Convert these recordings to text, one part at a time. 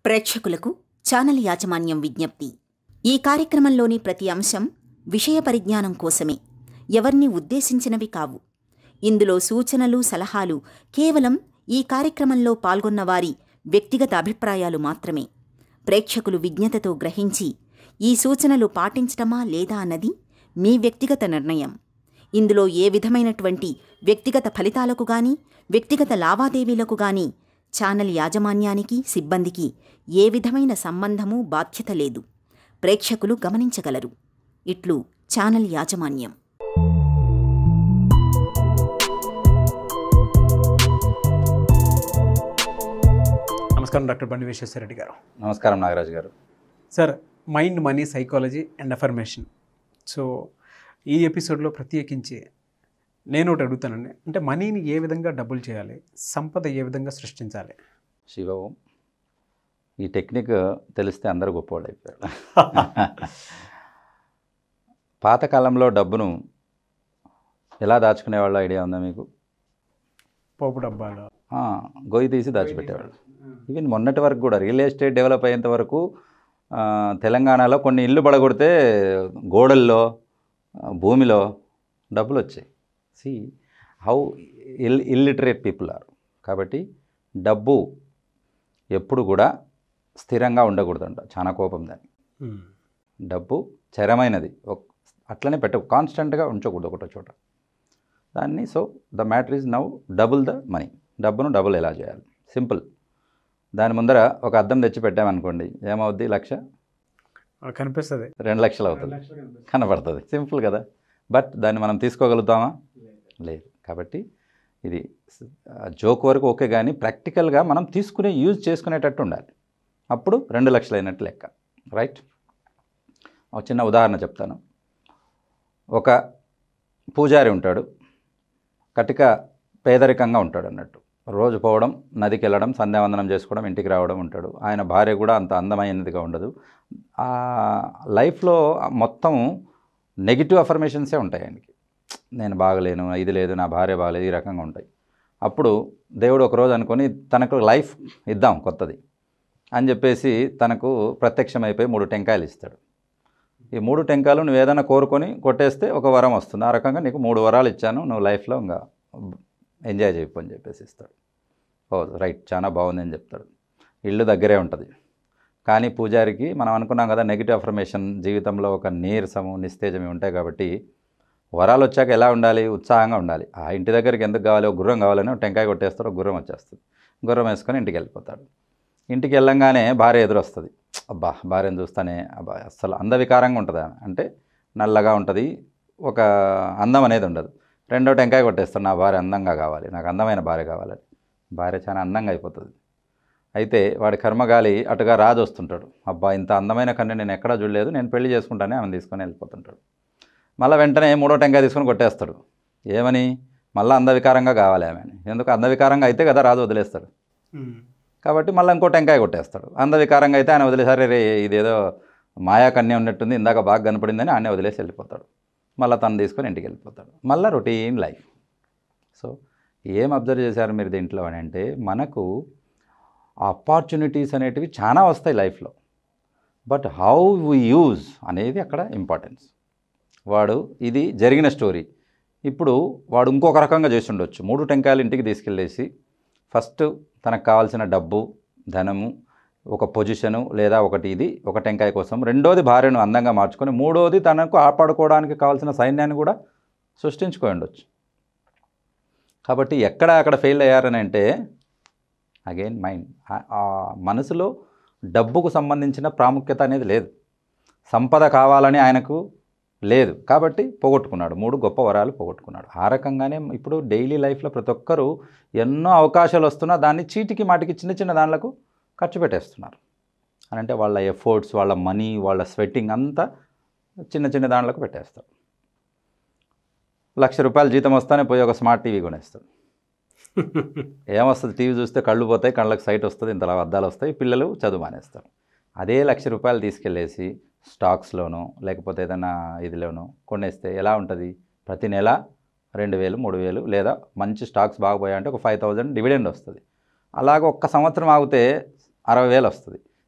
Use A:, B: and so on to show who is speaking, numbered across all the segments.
A: ప్రేక్షకులకు ఛానల్ యాజమాన్యం విజ్ఞప్తి ఈ కార్యక్రమంలోని ప్రతి అంశం విషయ పరిజ్ఞానం కోసమే ఎవర్ని ఉద్దేశించినవి కావు ఇందులో సూచనలు సలహాలు కేవలం ఈ కార్యక్రమంలో పాల్గొన్న వారి వ్యక్తిగత అభిప్రాయాలు మాత్రమే ప్రేక్షకులు విజ్ఞతతో గ్రహించి ఈ సూచనలు పాటించటమా లేదా అన్నది మీ వ్యక్తిగత నిర్ణయం ఇందులో ఏ విధమైనటువంటి వ్యక్తిగత ఫలితాలకు గాని వ్యక్తిగత లావాదేవీలకు గాని ఛానల్ యాజమాన్యానికి సిబ్బందికి ఏ విధమైన సంబంధము బాధ్యత లేదు ప్రేక్షకులు గమనించగలరు ఇట్లు ఛానల్ యాజమాన్యం
B: నమస్కారం డాక్టర్ బండి విశ్వేశ్వరరెడ్డి గారు
C: నమస్కారం నాగరాజు గారు
B: sir mind money psychology and affirmation so ఈ ఎపిసోడ్లో ప్రత్యేకించి నేను ఒకటి అడుగుతానండి అంటే మనీని ఏ విధంగా డబుల్ చేయాలి సంపద ఏ విధంగా సృష్టించాలి
C: శివ ఓం ఈ టెక్నిక్ తెలిస్తే అందరూ గొప్పవాళ్ళు అయిపోయారు పాతకాలంలో డబ్బును ఎలా దాచుకునేవాళ్ళు ఐడియా ఉందా మీకు
B: పోపు డబ్బాలు
C: ఆ, గొయ్యి తీసి దాచిపెట్టేవాళ్ళు ఈవెన్ మొన్నటి వరకు కూడా రియల్ ఎస్టేట్ డెవలప్ అయ్యేంత వరకు ఆ, తెలంగాణలో కొన్ని ఇల్లు పడగొడితే గోడల్లో ఆ, భూమిలో డబ్బులు వచ్చాయి see how ill illiterate people are కాబట్టి డబ్బు ఎప్పుడు కూడా స్థిరంగా ఉండకూడదంట చాలా కోపం దాన్ని డబ్బు చరమైనది ఒక్- అట్లనే పెట్ట కాన్స్టెంట్గా ఉంచకూడదు ఒకటో చోట దాన్ని so the matter is now double the money డబ్బును డబుల్ ఎలా చేయాలి సింపుల్ దాని ముందర ఒక అద్దం తెచ్చి పెట్టామనుకోండి ఏమవుద్ది లక్ష
B: కనిపిస్తుంది
C: రెండు లక్షలు అవుతుంది కనపడుతుంది సింపుల్ కదా బట్ దాన్ని మనం తీసుకోగలుగుతామా లేదు కాబట్టి ఇది జోక్ వరకు ఓకే కానీ ప్రాక్టికల్గా మనం తీసుకునే యూజ్ చేసుకునేటట్టు ఉండాలి అప్పుడు రెండు లక్షలు అయినట్టు లెక్క రైట్ ఒక చిన్న ఉదాహరణ చెప్తాను ఒక పూజారి ఉంటాడు కటిక పేదరికంగా ఉంటాడు అన్నట్టు రోజు పోవడం నదికి వెళ్ళడం సంధ్యావందనం చేసుకోవడం ఇంటికి రావడం ఉంటాడు ఆయన భార్య కూడా అంత అందమైనదిగా ఉండదు ఆ లైఫ్లో మొత్తం నెగిటివ్ అఫర్మేషన్సే ఉంటాయి ఆయనకి నేను బాగలేను ఇది లేదు నా భార్య బాగలేదు ఈ రకంగా ఉంటాయి అప్పుడు దేవుడు ఒకరోజు అనుకొని తనకు లైఫ్ ఇద్దాం కొత్తది అని చెప్పేసి తనకు ప్రత్యక్షమైపోయి మూడు టెంకాయలు ఇస్తాడు ఈ మూడు టెంకాయలు నువ్వు ఏదైనా కోరుకొని కొట్టేస్తే ఒక వరం వస్తుంది ఆ రకంగా నీకు మూడు వరాలు ఇచ్చాను నువ్వు లైఫ్లో ఇంకా ఎంజాయ్ చేయకు అని చెప్పేసి ఇస్తాడు ఓ రైట్ చాలా బాగుంది అని చెప్తాడు ఇల్లు దగ్గరే ఉంటుంది కానీ పూజారికి మనం అనుకున్నాం కదా నెగిటివ్ అఫర్మేషన్ జీవితంలో ఒక నీరసము నిస్తేజం ఇవి ఉంటాయి కాబట్టి వరాలు వచ్చాక ఎలా ఉండాలి ఉత్సాహంగా ఉండాలి ఆ ఇంటి దగ్గరికి ఎందుకు కావాలి ఒక గుర్రం కావాలని ఒక టెంకాయ కొట్టేస్తాడు ఒక గుర్రం వచ్చేస్తుంది గుర్రం వేసుకొని ఇంటికి వెళ్ళిపోతాడు ఇంటికి వెళ్ళంగానే భార్య ఎదురొస్తుంది అబ్బా భార్యను చూస్తానే అబ్బా అస్సలు అందవికారంగా ఉంటుంది ఆమె అంటే నల్లగా ఉంటుంది ఒక అందం అనేది ఉండదు రెండో టెంకాయ కొట్టేస్తాడు నా భార్య అందంగా కావాలి నాకు అందమైన భార్య కావాలని భార్య చాలా అందంగా అయిపోతుంది అయితే వాడి కర్మగాలి అటుగా రాజు వస్తుంటాడు అబ్బా ఇంత అందమైన కన్య నేను ఎక్కడా చూడలేదు నేను పెళ్లి చేసుకుంటానే ఆమెను తీసుకొని వెళ్ళిపోతుంటాడు మళ్ళీ వెంటనే మూడో టెంకాయ తీసుకొని కొట్టేస్తాడు ఏమని మళ్ళీ అందవికారంగా కావాలి ఆమె అని. ఎందుకు అందవికారంగా అయితే కదా రాజు వదిలేస్తాడు కాబట్టి మళ్ళీ ఇంకో టెంకాయ కొట్టేస్తాడు అందవికారంగా అయితే ఆయన వదిలేసారే రే ఇదేదో మాయా కన్య ఉన్నట్టుంది ఇందాక బాగా కనపడిందని ఆయన వదిలేసి వెళ్ళిపోతాడు మళ్ళీ తను తీసుకొని ఇంటికి వెళ్ళిపోతాడు మళ్ళీ రొటీన్ లైఫ్ సో ఏం అబ్జర్వ్ చేశారు మీరు దీంట్లో అని అంటే మనకు ఆపర్చునిటీస్ అనేటివి చాలా వస్తాయి లైఫ్లో బట్ హౌ వి యూజ్ అనేది అక్కడ ఇంపార్టెన్స్ వాడు ఇది జరిగిన స్టోరీ ఇప్పుడు వాడు ఇంకొక రకంగా చేసి ఉండొచ్చు మూడు టెంకాయలు ఇంటికి తీసుకెళ్ళేసి ఫస్ట్ తనకు కావాల్సిన డబ్బు ధనము ఒక పొజిషను లేదా ఒకటి ఇది ఒక టెంకాయ కోసం రెండోది భార్యను అందంగా మార్చుకొని మూడోది తనకు ఆపాడుకోవడానికి కావాల్సిన సైన్యాన్ని కూడా సృష్టించుకొని ఉండొచ్చు కాబట్టి ఎక్కడ అక్కడ ఫెయిల్ అయ్యారని అంటే అగైన్ మైండ్ ఆ మనసులో డబ్బుకు సంబంధించిన ప్రాముఖ్యత అనేది లేదు సంపద కావాలని ఆయనకు లేదు కాబట్టి పోగొట్టుకున్నాడు మూడు గొప్ప వరాలు పోగొట్టుకున్నాడు ఆ రకంగానే ఇప్పుడు డైలీ లైఫ్లో ప్రతి ఒక్కరూ ఎన్నో అవకాశాలు వస్తున్నా దాన్ని చీటికి మాటికి చిన్న చిన్న దానిలకు ఖర్చు పెట్టేస్తున్నారు అని అంటే వాళ్ళ ఎఫర్ట్స్ వాళ్ళ మనీ వాళ్ళ స్వెట్టింగ్ అంతా చిన్న చిన్న దాంట్లకు పెట్టేస్తారు లక్ష రూపాయలు జీతం వస్తానే పోయి ఒక స్మార్ట్ టీవీ కొనేస్తాడు ఏమొస్తుంది టీవీ చూస్తే కళ్ళు పోతాయి కళ్ళకి సైట్ వస్తుంది ఇంతలా అద్దాలు వస్తాయి పిల్లలు చదువు మానేస్తారు అదే లక్ష రూపాయలు తీసుకెళ్ళేసి స్టాక్స్లోనో లేకపోతే ఏదైనా ఇదిలోనో కొనేస్తే ఎలా ఉంటుంది ప్రతి నెల రెండు వేలు మూడు వేలు లేదా మంచి స్టాక్స్ బాగా పోయాయంటే ఒక ఫైవ్ థౌజండ్ డివిడెండ్ వస్తుంది అలాగ ఒక్క సంవత్సరం ఆగితే అరవై వేలు వస్తుంది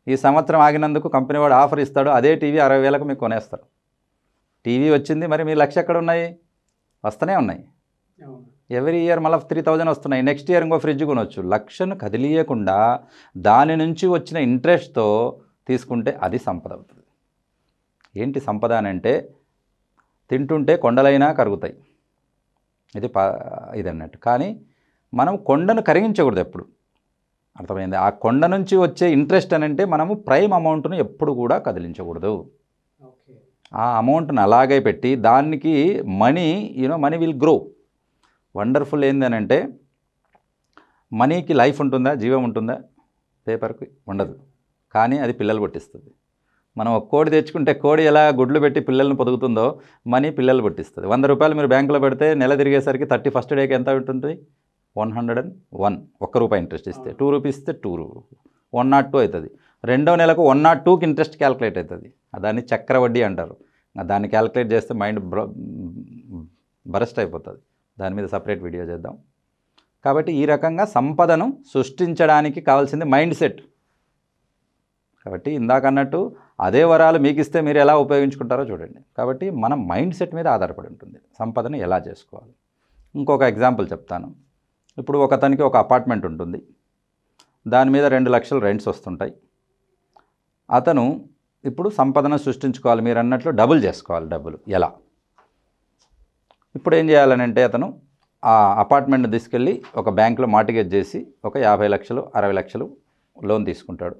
C: ఈ సంవత్సరం ఆగినందుకు కంపెనీ వాడు ఆఫర్ ఇస్తాడు అదే టీవీ అరవై వేలకు మీకు కొనేస్తారు టీవీ వచ్చింది మరి మీ లక్ష ఎక్కడ ఉన్నాయి వస్తూనే ఉన్నాయి ఎవ్రీ ఇయర్ మళ్ళీ త్రీ థౌజండ్ వస్తున్నాయి నెక్స్ట్ ఇయర్ ఇంకో ఫ్రిడ్జ్ కొనవచ్చు లక్షను కదిలియకుండా దాని నుంచి వచ్చిన ఇంట్రెస్ట్తో తీసుకుంటే అది సంపద అవుతుంది ఏంటి సంపద అని అంటే తింటుంటే కొండలైనా కరుగుతాయి ఇది పా ఇది అన్నట్టు కానీ మనం కొండను కరిగించకూడదు ఎప్పుడు అర్థమైంది ఆ కొండ నుంచి వచ్చే ఇంట్రెస్ట్ అని అంటే మనము ప్రైమ్ అమౌంట్ను ఎప్పుడు కూడా కదిలించకూడదు ఆ అమౌంట్ని అలాగే పెట్టి దానికి money you know money will grow wonderful ఏందనంటే మనీకి లైఫ్ ఉంటుందా జీవం ఉంటుందా పేపర్కి ఉండదు కానీ అది పిల్లలు పుట్టిస్తుంది మనం ఒక కోడి తెచ్చుకుంటే కోడి ఎలా గుడ్లు పెట్టి పిల్లల్ని పొదుగుతుందో మనీ పిల్లలు పుట్టిస్తుంది వంద రూపాయలు మీరు బ్యాంకులో పెడితే నెల తిరిగేసరికి థర్టీ ఫస్ట్ డేకి ఎంత ఉంటుంది వన్ హండ్రెడ్ అండ్ వన్ ఒక్క రూపాయి ఇంట్రెస్ట్ ఇస్తే టూ రూపీస్ ఇస్తే టూ వన్ నాట్ టూ అవుతుంది రెండో నెలకు వన్ నాట్ టూకి ఇంట్రెస్ట్ క్యాలిక్యులేట్ అవుతుంది దాన్ని చక్రవడ్డీ అంటారు దాన్ని క్యాలిక్యులేట్ చేస్తే మైండ్ బరస్ట్ అయిపోతుంది దాని మీద సపరేట్ వీడియో చేద్దాం కాబట్టి ఈ రకంగా సంపదను సృష్టించడానికి కావాల్సింది మైండ్ సెట్ కాబట్టి ఇందాక అన్నట్టు అదే వరాలు మీకు ఇస్తే మీరు ఎలా ఉపయోగించుకుంటారో చూడండి కాబట్టి మన మైండ్ సెట్ మీద ఆధారపడి ఉంటుంది సంపదను ఎలా చేసుకోవాలి ఇంకొక ఎగ్జాంపుల్ చెప్తాను ఇప్పుడు ఒక అతనికి ఒక అపార్ట్మెంట్ ఉంటుంది దాని మీద రెండు లక్షలు రెంట్స్ వస్తుంటాయి అతను ఇప్పుడు సంపదను సృష్టించుకోవాలి మీరు అన్నట్లు డబుల్ చేసుకోవాలి డబ్బులు ఎలా ఇప్పుడు ఏం చేయాలని అంటే అతను ఆ అపార్ట్మెంట్ని తీసుకెళ్ళి ఒక బ్యాంకులో మార్టిగేజ్ చేసి ఒక యాభై లక్షలు అరవై లక్షలు లోన్ తీసుకుంటాడు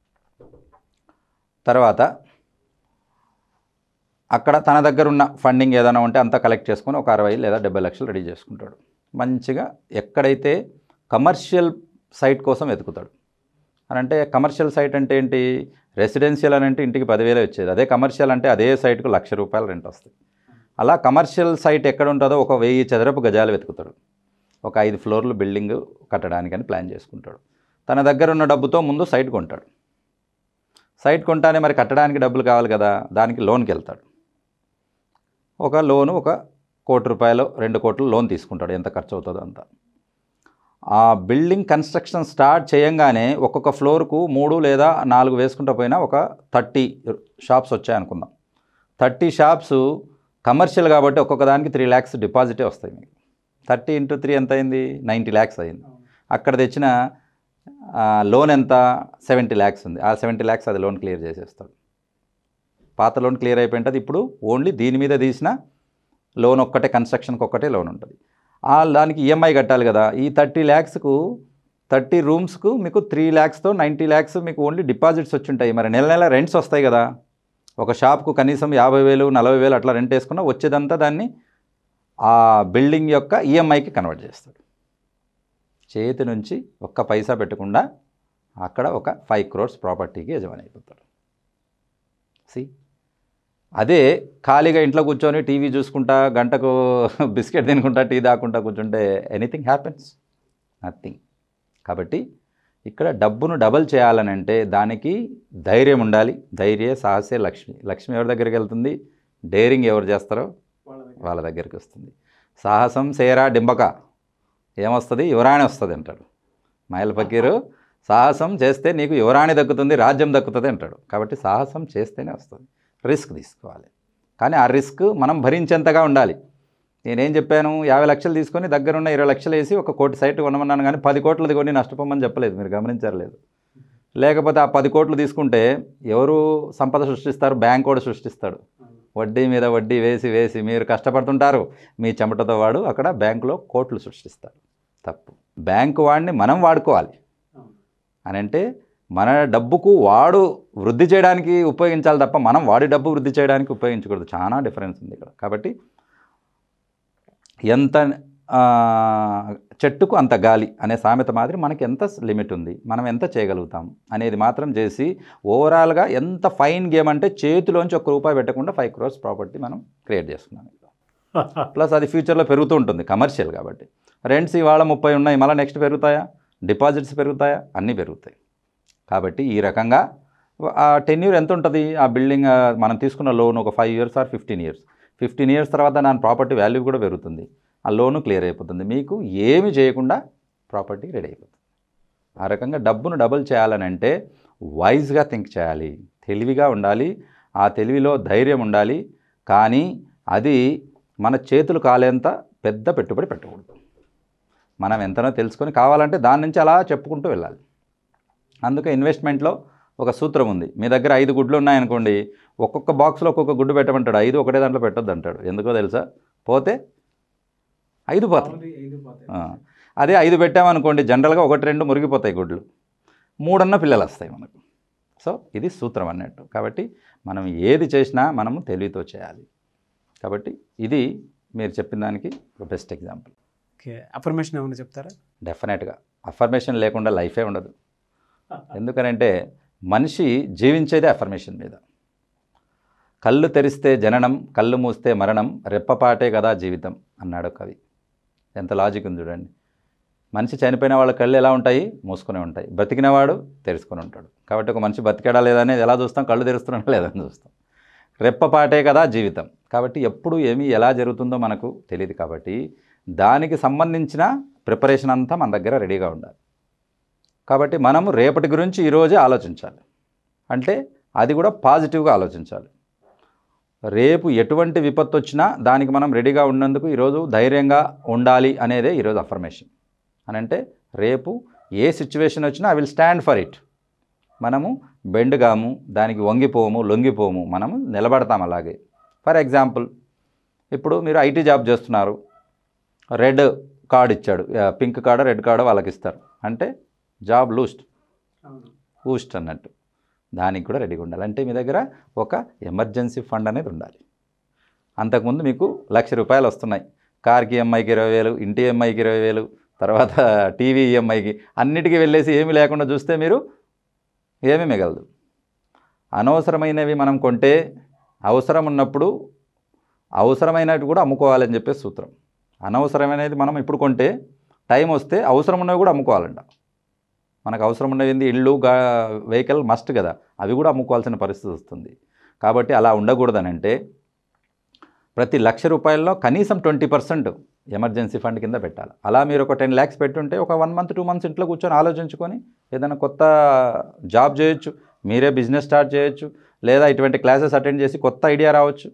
C: తర్వాత అక్కడ తన దగ్గర ఉన్న ఫండింగ్ ఏదైనా ఉంటే అంతా కలెక్ట్ చేసుకొని ఒక అరవై లేదా డెబ్బై లక్షలు రెడీ చేసుకుంటాడు మంచిగా ఎక్కడైతే కమర్షియల్ సైట్ కోసం వెతుకుతాడు అని అంటే కమర్షియల్ సైట్ అంటే ఏంటి రెసిడెన్షియల్ అని అంటే ఇంటికి పదివేలే వచ్చేది అదే కమర్షియల్ అంటే అదే సైట్కు లక్ష రూపాయలు రెంట్ వస్తుంది అలా కమర్షియల్ సైట్ ఎక్కడ ఉంటుందో ఒక వెయ్యి చదరపు గజాలు వెతుకుతాడు ఒక ఐదు ఫ్లోర్లు బిల్డింగ్ కట్టడానికని ప్లాన్ చేసుకుంటాడు తన దగ్గర ఉన్న డబ్బుతో ముందు సైట్ కొంటాడు సైట్ కొంటానే మరి కట్టడానికి డబ్బులు కావాలి కదా దానికి లోన్కి వెళ్తాడు ఒక లోను ఒక కోటి రూపాయలు రెండు కోట్లు లోన్ తీసుకుంటాడు ఎంత ఖర్చు అవుతుందో అంత ఆ బిల్డింగ్ కన్స్ట్రక్షన్ స్టార్ట్ చేయంగానే ఒక్కొక్క ఫ్లోర్కు మూడు లేదా నాలుగు వేసుకుంటూ పోయినా ఒక థర్టీ షాప్స్ వచ్చాయనుకుందాం థర్టీ షాప్స్ కమర్షియల్ కాబట్టి ఒక్కొక్క దానికి త్రీ ల్యాక్స్ డిపాజిటే వస్తాయి మీకు థర్టీ ఇంటూ త్రీ ఎంత అయింది నైంటీ ల్యాక్స్ అయింది అక్కడ తెచ్చిన ఆ, లోన్ ఎంత సెవెంటీ ల్యాక్స్ ఉంది ఆ సెవెంటీ ల్యాక్స్ అది లోన్ క్లియర్ చేసేస్తాడు పాత లోన్ క్లియర్ అయిపోయింటుంది ఇప్పుడు ఓన్లీ దీని మీద తీసిన లోన్ ఒక్కటే కన్స్ట్రక్షన్కి ఒక్కటే లోన్ ఉంటుంది ఆ దానికి ఈఎంఐ కట్టాలి కదా ఈ థర్టీ ల్యాక్స్కు థర్టీ రూమ్స్కు మీకు త్రీ ల్యాక్స్తో నైంటీ ల్యాక్స్ మీకు ఓన్లీ డిపాజిట్స్ వచ్చి ఉంటాయి మరి నెల నెల రెంట్స్ వస్తాయి కదా ఒక షాప్కు కనీసం యాభై వేలు నలభై వేలు అట్లా రెంట్ వేసుకున్నా వచ్చేదంతా దాన్ని ఆ బిల్డింగ్ యొక్క ఈఎంఐకి కన్వర్ట్ చేస్తాడు చేతి నుంచి ఒక్క పైసా పెట్టకుండా అక్కడ ఒక ఫైవ్ క్రోర్స్ ప్రాపర్టీకి యజమాని అయిపోతాడు సి అదే ఖాళీగా ఇంట్లో కూర్చొని టీవీ చూసుకుంటా గంటకు బిస్కెట్ తినుకుంటా టీ తాకుంటా కూర్చుంటే ఎనీథింగ్ హ్యాపెన్స్ నథింగ్ కాబట్టి ఇక్కడ డబ్బును డబల్ చేయాలని అంటే దానికి ధైర్యం ఉండాలి ధైర్య సాహసే లక్ష్మి లక్ష్మి ఎవరి దగ్గరికి వెళ్తుంది డేరింగ్ ఎవరు చేస్తారో వాళ్ళ దగ్గరికి వస్తుంది సాహసం సేరా డింబక ఏమొస్తుంది యువరాణి వస్తుంది అంటాడు మాయల ఫకీరు సాహసం చేస్తే నీకు యువరాణి దక్కుతుంది రాజ్యం దక్కుతుంది అంటాడు కాబట్టి సాహసం చేస్తేనే వస్తుంది రిస్క్ తీసుకోవాలి కానీ ఆ రిస్క్ మనం భరించేంతగా ఉండాలి నేనేం చెప్పాను యాభై లక్షలు తీసుకొని దగ్గరున్న ఇరవై లక్షలు వేసి ఒక కోటి సైట్ కొనమన్నాను కానీ పది కోట్లది కొని నష్టపోమని చెప్పలేదు మీరు గమనించలేదు లేకపోతే ఆ పది కోట్లు తీసుకుంటే ఎవరు సంపద సృష్టిస్తారు బ్యాంక్ కూడా సృష్టిస్తాడు వడ్డీ మీద వడ్డీ వేసి వేసి మీరు కష్టపడుతుంటారు మీ చెమటతో వాడు అక్కడ బ్యాంకులో కోట్లు సృష్టిస్తాడు తప్పు బ్యాంకు వాడిని మనం వాడుకోవాలి అని అంటే మన డబ్బుకు వాడు వృద్ధి చేయడానికి ఉపయోగించాలి తప్ప మనం వాడి డబ్బు వృద్ధి చేయడానికి ఉపయోగించకూడదు చాలా డిఫరెన్స్ ఉంది ఇక్కడ కాబట్టి ఎంత ఆ, చెట్టుకు అంత గాలి అనే సామెత మాదిరి మనకి ఎంత లిమిట్ ఉంది మనం ఎంత చేయగలుగుతాం అనేది మాత్రం చేసి ఓవరాల్గా ఎంత ఫైన్ గేమ్ అంటే చేతిలోంచి ఒక్క రూపాయి పెట్టకుండా ఫైవ్ క్రోర్స్ ప్రాపర్టీ మనం క్రియేట్ చేసుకున్నాం ప్లస్ అది ఫ్యూచర్లో పెరుగుతూ ఉంటుంది కమర్షియల్ కాబట్టి రెంట్స్ ఇవాళ ముప్పై ఉన్నాయి మళ్ళీ నెక్స్ట్ పెరుగుతాయా డిపాజిట్స్ పెరుగుతాయా అన్నీ పెరుగుతాయి కాబట్టి ఈ రకంగా ఆ టెన్యూర్ ఎంత ఉంటుంది ఆ బిల్డింగ్ ఆ, మనం తీసుకున్న లోన్ ఒక five years or fifteen years fifteen years తర్వాత దాని ప్రాపర్టీ వాల్యూ కూడా పెరుగుతుంది ఆ లోను క్లియర్ అయిపోతుంది మీకు ఏమి చేయకుండా ప్రాపర్టీ రెడీ అయిపోతుంది ఆ రకంగా డబ్బును డబుల్ చేయాలని అంటే వైజ్గా థింక్ చేయాలి తెలివిగా ఉండాలి ఆ తెలివిలో ధైర్యం ఉండాలి కానీ అది మన చేతులు కాలేంత పెద్ద పెట్టుబడి పెట్టకూడదు మనం ఎంతనో తెలుసుకొని కావాలంటే దాని నుంచి అలా చెప్పుకుంటూ వెళ్ళాలి అందుకే ఇన్వెస్ట్మెంట్లో ఒక సూత్రం ఉంది మీ దగ్గర ఐదు గుడ్లు ఉన్నాయనుకోండి ఒక్కొక్క బాక్స్లో ఒక్కొక్క గుడ్డు పెట్టమంటాడు ఐదు ఒకటే దాంట్లో పెట్టొద్దు అంటాడు ఎందుకో తెలుసా పోతే ఐదు పోతాయి ఆ. అదే ఐదు పెట్టామనుకోండి జనరల్గా ఒకటి రెండు మురిగిపోతాయి గుడ్లు మూడన్న పిల్లలు వస్తాయి మనకు సో ఇది సూత్రం అన్నట్టు కాబట్టి మనం ఏది చేసినా మనము తెలివితో చేయాలి కాబట్టి ఇది మీరు చెప్పిన దానికి ఒక బెస్ట్ ఎగ్జాంపుల్
B: ఓకే అఫర్మేషన్ ఏమైనా చెప్తారా
C: డెఫినెట్గా అఫర్మేషన్ లేకుండా లైఫే ఉండదు ఎందుకనంటే మనిషి జీవించేదే అఫర్మేషన్ మీద కళ్ళు తెరిస్తే జననం కళ్ళు మూస్తే మరణం రెప్పపాటే కదా జీవితం అన్నాడు కవి ఎంత లాజిక్ ఉంది చూడండి మనిషి చనిపోయిన వాళ్ళ కళ్ళు ఎలా ఉంటాయి మూసుకునే ఉంటాయి బతికినవాడు తెరుచుకొని ఉంటాడు కాబట్టి ఒక మనిషి బతికాడా లేదా అనేది ఎలా చూస్తాం కళ్ళు తెరుస్తున్నాడా లేదని చూస్తాం రెప్పపాటే కదా జీవితం కాబట్టి ఎప్పుడు ఏమి ఎలా జరుగుతుందో మనకు తెలియదు కాబట్టి దానికి సంబంధించిన ప్రిపరేషన్ అంతా మన దగ్గర రెడీగా ఉండాలి కాబట్టి మనము రేపటి గురించి ఈరోజే ఆలోచించాలి అంటే అది కూడా పాజిటివ్గా ఆలోచించాలి రేపు ఎటువంటి విపత్తు వచ్చినా దానికి మనం రెడీగా ఉన్నందుకు ఈరోజు ధైర్యంగా ఉండాలి అనేదే ఈరోజు అఫర్మేషన్ అని అంటే రేపు ఏ సిచ్యువేషన్ వచ్చినా I will stand for it మనము బెండ్గాము దానికి వంగిపోము లొంగిపోము మనము నిలబడతాం అలాగే ఫర్ ఎగ్జాంపుల్ ఇప్పుడు మీరు ఐటీ జాబ్ చేస్తున్నారు రెడ్ కార్డ్ ఇచ్చాడు పింక్ కార్డు రెడ్ కార్డు వాళ్ళకి ఇస్తారు అంటే జాబ్ లూస్ట్ ఊస్ట్ అన్నట్టు దానికి కూడా రెడీగా ఉండాలి అంటే మీ దగ్గర ఒక ఎమర్జెన్సీ ఫండ్ అనేది ఉండాలి అంతకుముందు మీకు లక్ష రూపాయలు వస్తున్నాయి కార్కి ఈఎంఐకి ఇరవై వేలు ఇంటి ఈఎంఐకి ఇరవై వేలు తర్వాత టీవీ ఈఎంఐకి అన్నిటికీ వెళ్ళేసి ఏమీ లేకుండా చూస్తే మీరు ఏమీ మిగలదు అనవసరమైనవి మనం కొంటే అవసరం ఉన్నప్పుడు అవసరమైనవి కూడా అమ్ముకోవాలని చెప్పే సూత్రం అనవసరమైనది మనం ఇప్పుడు కొంటే టైం వస్తే అవసరం ఉన్నవి కూడా అమ్ముకోవాలంట మనకు అవసరం ఉన్నది ఇల్లు గా వెహికల్ మస్ట్ కదా అవి కూడా అమ్ముకోవాల్సిన పరిస్థితి వస్తుంది కాబట్టి అలా ఉండకూడదని అంటే ప్రతి లక్ష రూపాయల్లో కనీసం ట్వంటీ పర్సెంట్ ఎమర్జెన్సీ ఫండ్ కింద పెట్టాలి అలా మీరు ఒక టెన్ ల్యాక్స్ పెట్టుంటే ఒక వన్ మంత్ టూ మంత్స్ ఇంట్లో కూర్చొని ఆలోచించుకొని ఏదైనా కొత్త జాబ్ చేయొచ్చు మీరే బిజినెస్ స్టార్ట్ చేయొచ్చు లేదా ఇటువంటి క్లాసెస్ అటెండ్ చేసి కొత్త ఐడియా రావచ్చు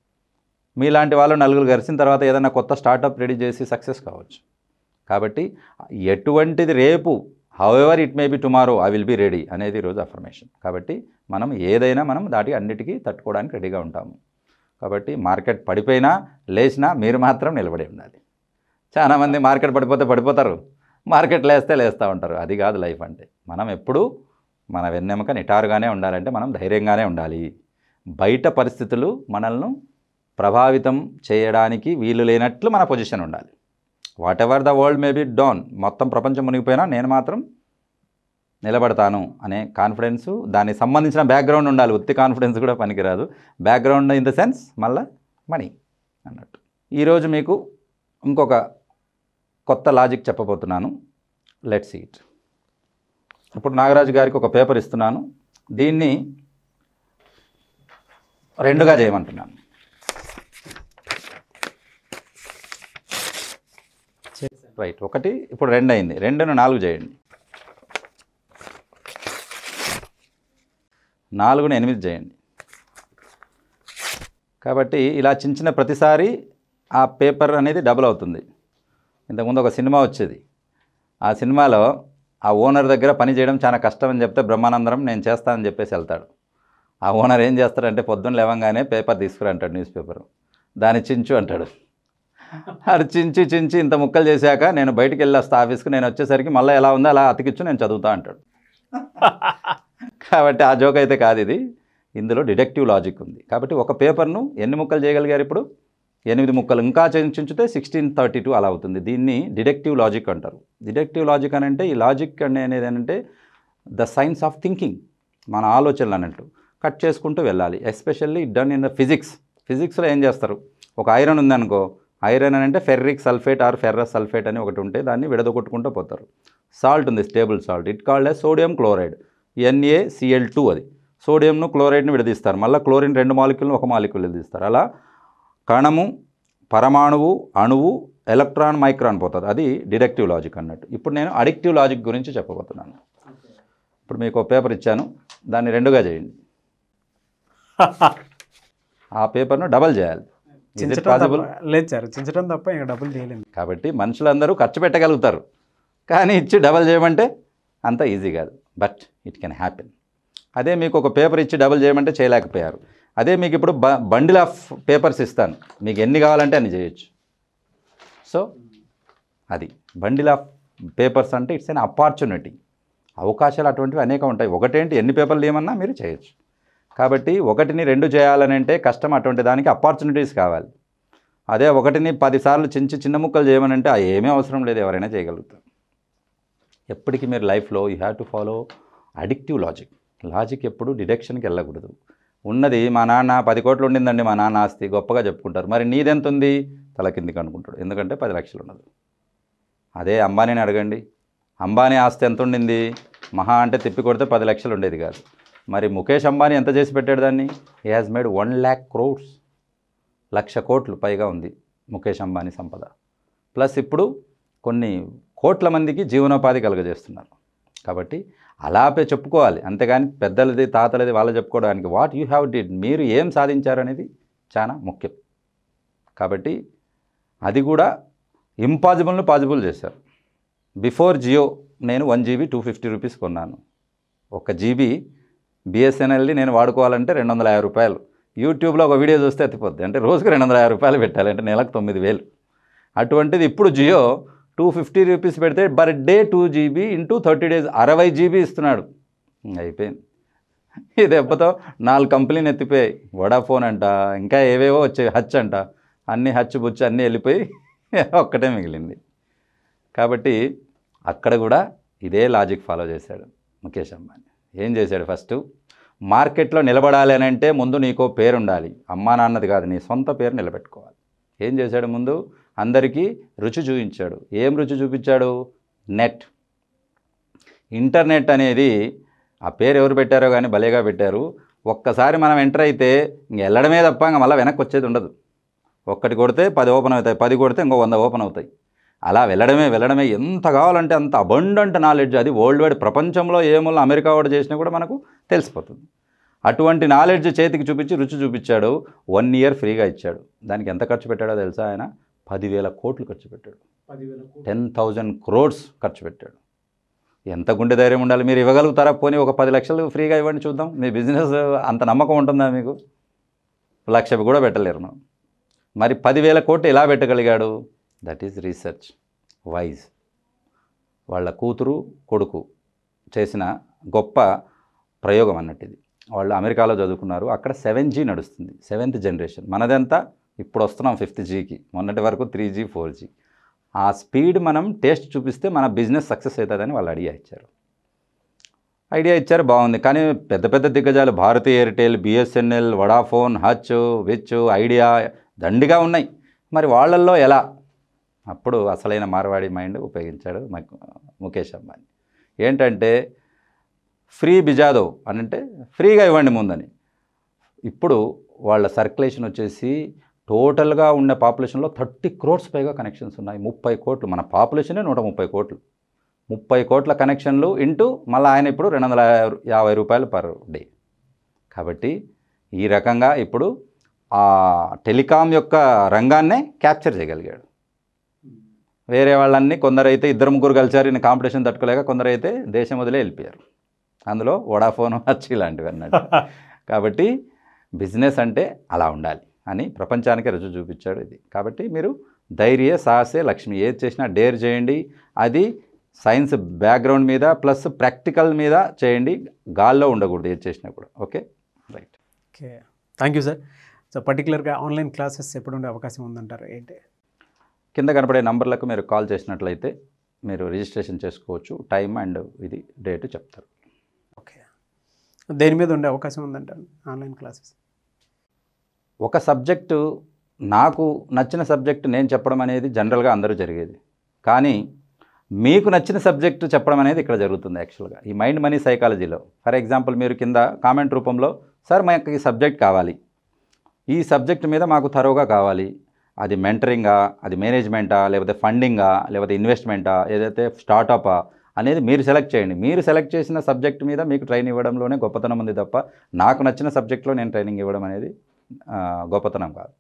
C: మీలాంటి వాళ్ళు నలుగురు కలిసిన తర్వాత ఏదైనా కొత్త స్టార్టప్ రెడీ చేసి సక్సెస్ కావచ్చు కాబట్టి ఎటువంటిది రేపు however it may be tomorrow I will be ready అనేది ఈరోజు అఫర్మేషన్ కాబట్టి మనం ఏదైనా మనం దాటి అన్నిటికీ తట్టుకోవడానికి రెడీగా ఉంటాము కాబట్టి మార్కెట్ పడిపోయినా లేచినా మీరు మాత్రం నిలబడి ఉండాలి చాలామంది మార్కెట్ పడిపోతే పడిపోతారు మార్కెట్ లేస్తే లేస్తూ ఉంటారు అది కాదు లైఫ్ అంటే మనం ఎప్పుడూ మన వెన్నెముక నిటారుగానే ఉండాలంటే మనం ధైర్యంగానే ఉండాలి బయట పరిస్థితులు మనల్ని ప్రభావితం చేయడానికి వీలు లేనట్లు మన పొజిషన్ ఉండాలి whatever the world may be down మొత్తం ప్రపంచం మునిగిపోయినా నేను మాత్రం నిలబడతాను అనే కాన్ఫిడెన్స్ దానికి సంబంధించిన బ్యాక్గ్రౌండ్ ఉండాలి ఉత్తి కాన్ఫిడెన్స్ కూడా పనికిరాదు బ్యాక్గ్రౌండ్ ఇన్ ద సెన్స్ మళ్ళా మనీ అన్నట్టు ఈరోజు మీకు ఇంకొక కొత్త లాజిక్ చెప్పబోతున్నాను లెట్ సీట్ ఇప్పుడు నాగరాజు గారికి ఒక పేపర్ ఇస్తున్నాను దీన్ని రెండుగా చేయమంటున్నాను రైట్ ఒకటి ఇప్పుడు రెండు అయింది రెండును నాలుగు చేయండి నాలుగును ఎనిమిది చేయండి కాబట్టి ఇలా చించిన ప్రతిసారి ఆ పేపర్ అనేది డబుల్ అవుతుంది ఇంతకుముందు ఒక సినిమా వచ్చేది ఆ సినిమాలో ఆ ఓనర్ దగ్గర పని చేయడం చాలా కష్టం అని చెప్తే బ్రహ్మానందరం నేను చేస్తానని చెప్పేసి వెళ్తాడు ఆ ఓనర్ ఏం చేస్తాడంటే పొద్దున్న లేవంగానే పేపర్ తీసుకురా అంటాడు న్యూస్ పేపర్ దాన్ని చించు అంటాడు అది చించి చించి ఇంత ముక్కలు చేశాక నేను బయటికి వెళ్ళి వస్తా ఆఫీస్కి నేను వచ్చేసరికి మళ్ళీ ఎలా ఉందో అలా అతికిచ్చు నేను చదువుతా అంటాడు కాబట్టి ఆ జోక్ అయితే కాదు ఇది ఇందులో డిడక్టివ్ లాజిక్ ఉంది కాబట్టి ఒక పేపర్ను ఎన్ని ముక్కలు చేయగలిగారు ఇప్పుడు ఎనిమిది ముక్కలు ఇంకా చించితే సిక్స్టీన్ థర్టీ టూ అలా అవుతుంది దీన్ని డిడక్టివ్ లాజిక్ అంటారు డిడక్టివ్ లాజిక్ అని అంటే ఈ లాజిక్ అనేది ఏంటంటే ద సైన్స్ ఆఫ్ థింకింగ్ మన ఆలోచనలు అన్నట్టు కట్ చేసుకుంటూ వెళ్ళాలి especially done in the physics ఫిజిక్స్లో ఏం చేస్తారు ఒక ఐరన్ ఉందనుకో ఐరన్ అని అంటే ferric sulphate or ferrous sulphate అని ఒకటి ఉంటే దాన్ని విడదొట్టుకుంటూ పోతారు సాల్ట్ ఉంది stable salt it called a sodium chloride N A C L to అది సోడియంను క్లోరైడ్ని విడదీస్తారు మళ్ళీ క్లోరిన్ రెండు మాలిక్యూల్ని ఒక మాలిక్యూల్ విడదీస్తారు అలా కణము పరమాణువు అణువు ఎలక్ట్రాన్ మైక్రాన్ పోతుంది అది డిడక్టివ్ లాజిక్ అన్నట్టు ఇప్పుడు నేను అడిక్టివ్ లాజిక్ గురించి చెప్పబోతున్నాను ఇప్పుడు మీకు ఒక పేపర్ ఇచ్చాను దాన్ని రెండుగా చేయండి ఆ పేపర్ను డబల్ చేయాలి ఇస్ ఇట్
B: చించడం
C: పాసిబుల్
B: తప్ప లేదు సార్ చించడం తప్ప ఇంకా డబ్బులు చేయలేము
C: కాబట్టి మనుషులందరూ ఖర్చు పెట్టగలుగుతారు కానీ ఇచ్చి డబల్ చేయమంటే అంత ఈజీ కాదు బట్ ఇట్ కెన్ హ్యాపెన్ అదే మీకు ఒక పేపర్ ఇచ్చి డబల్ చేయమంటే చేయలేకపోయారు అదే మీకు ఇప్పుడు బ బండిల్ ఆఫ్ పేపర్స్ ఇస్తాను మీకు ఎన్ని కావాలంటే అన్ని చేయొచ్చు సో అది బండిల్ ఆఫ్ పేపర్స్ అంటే ఇట్స్ అన్ అపార్చునిటీ అవకాశాలు అటువంటివి అనేక ఉంటాయి ఒకటేంటి ఎన్ని పేపర్లు ఏమన్నా మీరు చేయొచ్చు కాబట్టి ఒకటిని రెండు చేయాలని అంటే కష్టం అటువంటి దానికి అపార్చునిటీస్ కావాలి అదే ఒకటిని పదిసార్లు చించి చిన్న ముక్కలు చేయమనంటే ఆ ఏమీ అవసరం లేదు ఎవరైనా చేయగలుగుతారు ఎప్పటికీ మీరు లైఫ్లో you have to follow addictive logic logic ఎప్పుడు డిడక్షన్కి వెళ్ళకూడదు ఉన్నది మా నాన్న పది కోట్లు ఉండిందండి మా నాన్న ఆస్తి గొప్పగా చెప్పుకుంటారు మరి నీదెంత ఉంది తల కిందికి అనుకుంటాడు ఎందుకంటే పది లక్షలు ఉన్నది అదే అంబానీని అడగండి అంబానీ ఆస్తి ఎంత ఉండింది మహా అంటే తిప్పి కొడితే పది లక్షలు ఉండేది కాదు మరి ముఖేష్ అంబానీ ఎంత చేసి పెట్టాడు దాన్ని he has made one lakh crores లక్ష కోట్లు పైగా ఉంది ముఖేష్ అంబానీ సంపద ప్లస్ ఇప్పుడు కొన్ని కోట్ల మందికి జీవనోపాధి కలుగజేస్తున్నారు కాబట్టి అలాపే చెప్పుకోవాలి అంతేగాని పెద్దలది తాతలది వాళ్ళు చెప్పుకోవడానికి వాట్ యూ హ్యావ్ డిడ్ మీరు ఏం సాధించారు అనేది చాలా ముఖ్యం కాబట్టి అది కూడా ఇంపాసిబుల్ను పాసిబుల్ చేశారు బిఫోర్ జియో నేను one GB two fifty rupees కొన్నాను ఒక జీబీ బిఎస్ఎన్ఎల్ని నేను వాడుకోవాలంటే రెండు వందల యాభై రూపాయలు యూట్యూబ్లో ఒక వీడియో చూస్తే ఎత్తిపోద్ది అంటే రోజుకి రెండు వందల యాభై రూపాయలు పెట్టాలి అంటే నెలకు తొమ్మిది వేలు అటువంటిది ఇప్పుడు జియో టూ ఫిఫ్టీ రూపీస్ పెడితే per day two GB into thirty days అరవై జీబీ ఇస్తున్నాడు ఇంక అయిపోయింది ఈ దెబ్బతో నాలుగు కంపెనీలు ఎత్తిపోయాయి వడాఫోన్ అంట ఇంకా ఏవేవో వచ్చాయి హచ్ అంట అన్నీ హచ్ బుచ్చు అన్నీ వెళ్ళిపోయి ఒక్కటే మిగిలింది కాబట్టి అక్కడ కూడా ఇదే లాజిక్ ఫాలో చేశాడు ముఖేష్ అంబానీ ఏం చేశాడు ఫస్ట్ మార్కెట్లో నిలబడాలి అని అంటే ముందు నీకో పేరు ఉండాలి అమ్మా నాన్నది కాదు నీ సొంత పేరు నిలబెట్టుకోవాలి ఏం చేశాడు ముందు అందరికీ రుచి చూపించాడు ఏం రుచి చూపించాడు నెట్ ఇంటర్నెట్ అనేది ఆ పేరు ఎవరు పెట్టారో కానీ భలేగా పెట్టారు ఒక్కసారి మనం ఎంటర్ అయితే ఇంక వెళ్ళడమే తప్ప ఇంక మళ్ళీ వెనక్కి వచ్చేది ఉండదు ఒక్కటి కొడితే పది ఓపెన్ అవుతాయి పది కొడితే ఇంకో వంద ఓపెన్ అవుతాయి అలా వెళ్ళడమే వెళ్ళడమే ఎంత కావాలంటే అంత అబండంట్ నాలెడ్జ్ అది వరల్డ్ వైడ్ ప్రపంచంలో ఏముల్లో అమెరికా వాడు చేసినా కూడా మనకు తెలిసిపోతుంది అటువంటి నాలెడ్జ్ చేతికి చూపించి రుచి చూపించాడు వన్ ఇయర్ ఫ్రీగా ఇచ్చాడు దానికి ఎంత ఖర్చు పెట్టాడో తెలుసా ఆయన పదివేల కోట్లు ఖర్చు పెట్టాడు టెన్ థౌజండ్ క్రోడ్స్ ఖర్చు పెట్టాడు ఎంత గుండె ధైర్యం ఉండాలి మీరు ఇవ్వగలుగుతారా పోనీ ఒక పది లక్షలు ఫ్రీగా ఇవ్వండి చూద్దాం మీ బిజినెస్ అంత నమ్మకం ఉంటుందా మీకు లక్ష కూడా పెట్టలేరు మనం మరి పదివేల కోట్లు ఎలా పెట్టగలిగాడు దట్ ఈజ్ రీసెర్చ్ వైజ్ వాళ్ళ కూతురు కొడుకు చేసిన గొప్ప ప్రయోగం అన్నట్టు ఇది వాళ్ళు అమెరికాలో చదువుకున్నారు అక్కడ సెవెన్ జీ నడుస్తుంది సెవెంత్ జనరేషన్ మనదంతా ఇప్పుడు వస్తున్నాం ఫిఫ్త్ జీకి మొన్నటి వరకు త్రీ జీ ఫోర్ జీ ఆ స్పీడ్ మనం టేస్ట్ చూపిస్తే మన బిజినెస్ సక్సెస్ అవుతుందని వాళ్ళు ఐడియా ఇచ్చారు ఐడియా ఇచ్చారు బాగుంది కానీ పెద్ద పెద్ద దిగ్గజాలు Bharti Airtel BSNL Vodafone Hutch which Idea దండిగా ఉన్నాయి మరి వాళ్ళల్లో ఎలా అప్పుడు అసలైన మార్వాడి మైండ్ ఉపయోగించాడు మ- ముఖేష్ అంబానీ ఏంటంటే ఫ్రీ బిజాదో అని అంటే ఫ్రీగా ఇవ్వండి ముందని ఇప్పుడు వాళ్ళ సర్క్యులేషన్ వచ్చేసి టోటల్గా ఉన్న పాపులేషన్లో థర్టీ క్రోడ్స్ పైగా కనెక్షన్స్ ఉన్నాయి ముప్పై కోట్లు మన పాపులేషనే నూట ముప్పై కోట్లు ముప్పై కోట్ల కనెక్షన్లు ఇంటూ మళ్ళీ ఆయన ఇప్పుడు రెండు వందల యాభై రూపాయలు పర్ డే కాబట్టి ఈ రకంగా ఇప్పుడు ఆ టెలికాం యొక్క రంగాన్నే క్యాప్చర్ చేయగలిగాడు వేరే వాళ్ళన్నీ కొందరైతే ఇద్దరు ముగ్గురు కలిసారు ఈయన కాంపిటీషన్ తట్టుకోలేక కొందరైతే దేశం వదిలే వెళ్ళిపోయారు అందులో వడాఫోన్ వచ్చి ఇలాంటివి అన్నట్టు కాబట్టి బిజినెస్ అంటే అలా ఉండాలి అని ప్రపంచానికి రుజువు చూపించాడు ఇది కాబట్టి మీరు ధైర్య సాహసే లక్ష్మి ఏది చేసినా డేర్ చేయండి అది సైన్స్ బ్యాక్గ్రౌండ్ మీద ప్లస్ ప్రాక్టికల్ మీద చేయండి గాల్లో ఉండకూడదు ఏది చేసినా కూడా okay right
B: okay thank you sir so పర్టికులర్గా ఆన్లైన్ క్లాసెస్ ఎప్పుడు ఉండే అవకాశం ఉందంటారు ఏంటి
C: కింద కనపడే నంబర్లకు మీరు కాల్ చేసినట్లయితే మీరు రిజిస్ట్రేషన్ చేసుకోవచ్చు టైం అండ్ ఇది డేట్ చెప్తారు
B: ఓకే దేని మీద ఉండే అవకాశం ఉందంటారు ఆన్లైన్ క్లాసెస్
C: ఒక సబ్జెక్టు నాకు నచ్చిన సబ్జెక్టు నేను చెప్పడం అనేది జనరల్గా అందరూ జరిగేది కానీ మీకు నచ్చిన సబ్జెక్టు చెప్పడం అనేది ఇక్కడ జరుగుతుంది యాక్చువల్గా ఈ మైండ్ మనీ సైకాలజీలో ఫర్ ఎగ్జాంపుల్ మీరు కింద కామెంట్ రూపంలో సార్ మాకు ఈ సబ్జెక్ట్ కావాలి ఈ సబ్జెక్ట్ మీద మాకు తరోగా కావాలి అది మెంటరింగా అది మేనేజ్మెంటా లేకపోతే ఫండింగా లేకపోతే ఇన్వెస్ట్మెంటా ఏదైతే స్టార్టపా అనేది మీరు సెలెక్ట్ చేయండి మీరు సెలెక్ట్ చేసిన సబ్జెక్ట్ మీద మీకు ట్రైన్ ఇవ్వడంలోనే గొప్పతనం ఉంది తప్ప నాకు నచ్చిన సబ్జెక్ట్లో నేను ట్రైనింగ్ ఇవ్వడం అనేది ఆ, గొప్పతనం కాదు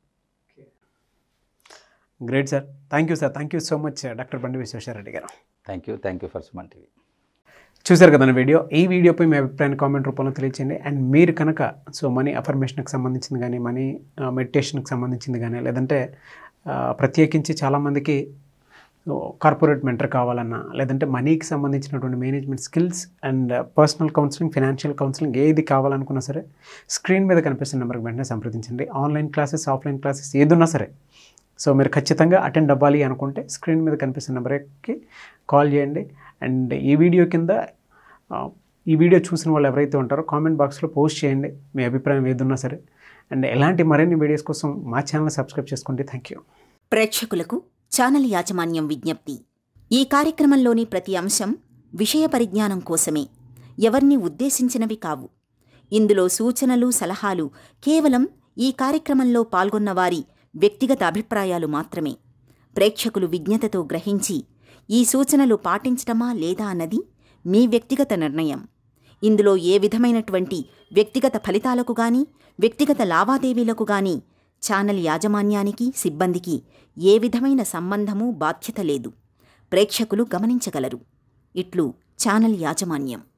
B: great sir thank you sir thank you so much doctor Bandi Vishweshwara Reddy గారు
C: thank you thank you for Suman TV
B: చూశారు కదా నా వీడియో ఈ వీడియోపై మీ అభిప్రాయాన్ని కామెంట్ రూపంలో తెలియచేయండి అండ్ మీరు కనుక సో మనీ అఫర్మేషన్కి సంబంధించింది కానీ మనీ మెడిటేషన్కి సంబంధించింది కానీ లేదంటే ఆ, ప్రత్యేకించి చాలామందికి కార్పొరేట్ మెంటర్ కావాలన్నా లేదంటే మనీకి సంబంధించినటువంటి management skills and personal counselling financial counselling ఏది కావాలనుకున్నా సరే స్క్రీన్ మీద కనిపిస్తున్న నెంబర్కి వెంటనే సంప్రదించండి ఆన్లైన్ క్లాసెస్ ఆఫ్లైన్ క్లాసెస్ ఏదున్నా సరే సో మీరు ఖచ్చితంగా అటెండ్ అవ్వాలి అనుకుంటే స్క్రీన్ మీద కనిపిస్తున్న నెంబర్కి కాల్ చేయండి అండ్ ఈ వీడియో కింద ఆ, ఈ వీడియో చూసిన వాళ్ళు ఎవరైతే ఉంటారో కామెంట్ బాక్స్లో పోస్ట్ చేయండి మీ అభిప్రాయం ఏదున్నా సరే అండ్ ఎలాంటి మరిన్ని వీడియోస్ కోసం మా ఛానల్ సబ్స్క్రైబ్ చేసుకోండి థ్యాంక్ యూ
A: ప్రేక్షకులకు ఛానల్ యాజమాన్యం విజ్ఞప్తి ఈ కార్యక్రమంలోని ప్రతి అంశం విషయ పరిజ్ఞానం కోసమే ఎవర్ని ఉద్దేశించినవి కావు ఇందులో సూచనలు సలహాలు కేవలం ఈ కార్యక్రమంలో పాల్గొన్న వారి వ్యక్తిగత అభిప్రాయాలు మాత్రమే ప్రేక్షకులు విజ్ఞతతో గ్రహించి ఈ సూచనలు పాటించటమా లేదా అన్నది మీ వ్యక్తిగత నిర్ణయం ఇందులో ఏ విధమైనటువంటి వ్యక్తిగత ఫలితాలకు గాని వ్యక్తిగత లావాదేవీలకు గాని ఛానల్ యాజమాన్యానికి సిబ్బందికి ఏ విధమైన సంబంధము బాధ్యత లేదు ప్రేక్షకులు గమనించగలరు ఇట్లు ఛానల్ యాజమాన్యం